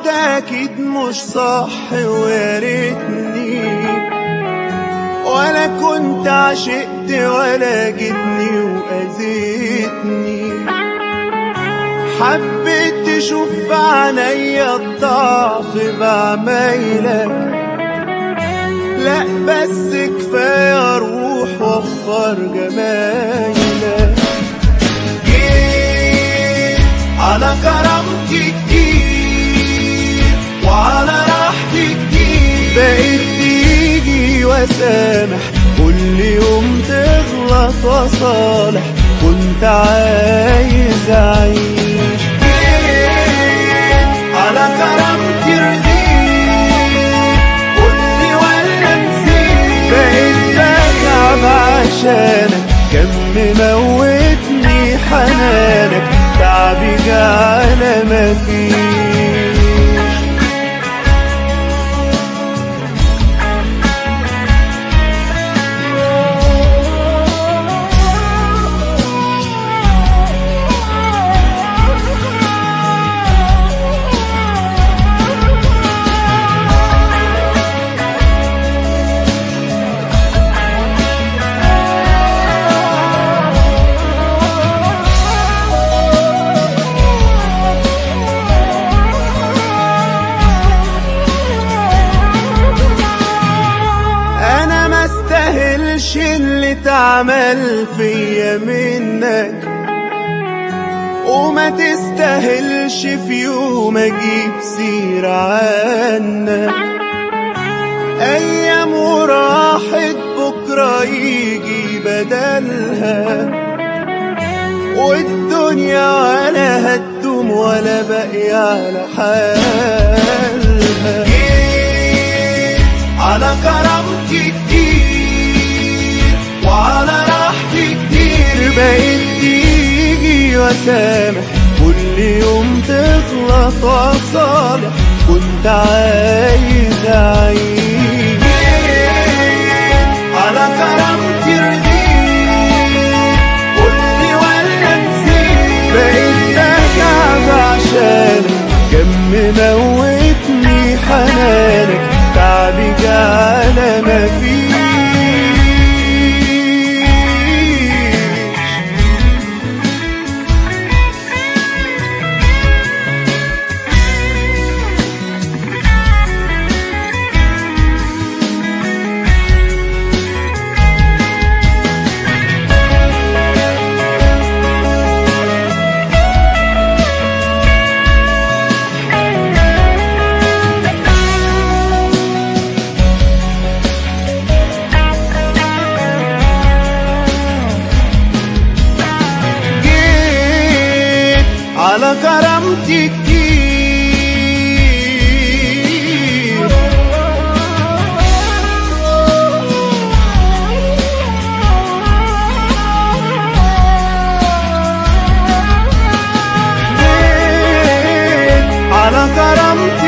قلت اكيد مش صح ويا ريتني ولا كنت عشقت ولا جيتني واذيتني حبيت تشوف في عينيا الضعف بعمايلك لا بس كفايه روح وفر جمايلك جيت على كرامتي كتير وعلى راحتي كتير بقيت تيجي وسامح كل يوم تغلط وصالح كنت عايز اعيش جيت على كرامتي رضيت قولي ولا نسيت بقيت بتعب عشانك كم موتني حنانك تعبي جعل مفيش انا ما استاهلش اللي اتعمل فيا منك وما تستاهلش في يوم اجيب سيرة عنك ايام وراحت بكرة يجي بدلها والدنيا ولا هتدوم ولا باقي على حالها جيت على كرامتي كتير وعلى راحتي كتير بقيت تيجي وسامح كل يوم تغلط وصالح كنت عايز اعيش جيت على كرامتي رضيت قولي ولا نسيت بقيت بتعب عشانك كم موتني حنانك تعبي جعل مفيش جيت على كرامتي كتير جيت على كرامتي